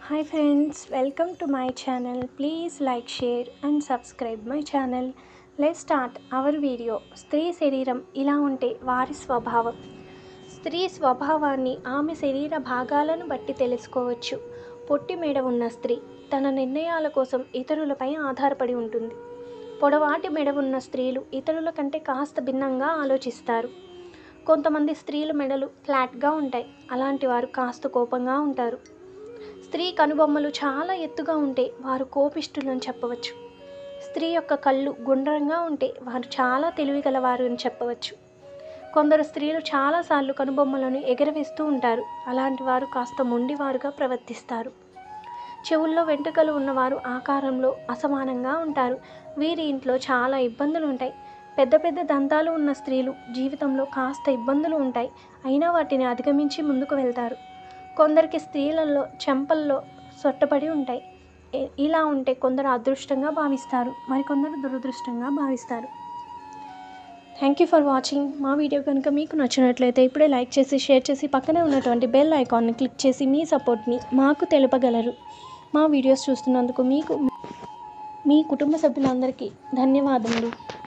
hi friends welcome to my channel please like share and subscribe my channel let start our video స్త్రీ శరీరం ఇలా ఉంటే వారి స్వభావం స్త్రీ స్వభావాన్ని ఆమె శరీర భాగాలను బట్టి తెలుసుకోవచ్చు పొట్టి మెడ ఉన్న స్త్రీ తన నిర్ణయాల కోసం ఇతరులపై ఆధారపడి ఉంటుంది పొడవాటి మెడ ఉన్న స్త్రీలు ఇతరుల కంటే కాస్త భిన్నంగా ఆలోచిస్తారు కొంతమంది స్త్రీల మెడలు ఫ్లాట్గా ఉంటాయి అలాంటి వారు కాస్త కోపంగా ఉంటారు స్త్రీ కనుబొమ్మలు చాలా ఎత్తుగా ఉంటే వారు కోపిష్ఠులని చెప్పవచ్చు స్త్రీ యొక్క కళ్ళు గుండ్రంగా ఉంటే వారు చాలా తెలివి గలవారు అని చెప్పవచ్చు కొందరు స్త్రీలు చాలాసార్లు కనుబొమ్మలను ఎగరవేస్తూ ఉంటారు అలాంటి వారు కాస్త మొండివారుగా ప్రవర్తిస్తారు చెవుల్లో వెంట్రుకలు ఉన్నవారు ఆకారంలో అసమానంగా ఉంటారు వీరి ఇంట్లో చాలా ఇబ్బందులు ఉంటాయి పెద్ద పెద్ద దంతాలు ఉన్న స్త్రీలు జీవితంలో కాస్త ఇబ్బందులు ఉంటాయి అయినా వాటిని అధిగమించి ముందుకు వెళ్తారు కొందరికి స్త్రీలలో చెంపల్లో సొట్టపడి ఉంటాయి ఇ- ఇలా ఉంటే కొందరు అదృష్టంగా భావిస్తారు మరికొందరు దురదృష్టంగా భావిస్తారు థ్యాంక్ యూ ఫర్ వాచింగ్ మా వీడియో కనుక మీకు నచ్చినట్లయితే ఇప్పుడే లైక్ చేసి షేర్ చేసి పక్కనే ఉన్నటువంటి బెల్ ఐకాన్ని క్లిక్ చేసి మీ సపోర్ట్ని మాకు తెలుపగలరు మా వీడియోస్ చూస్తున్నందుకు మీకు మీ కుటుంబ సభ్యులందరికీ ధన్యవాదములు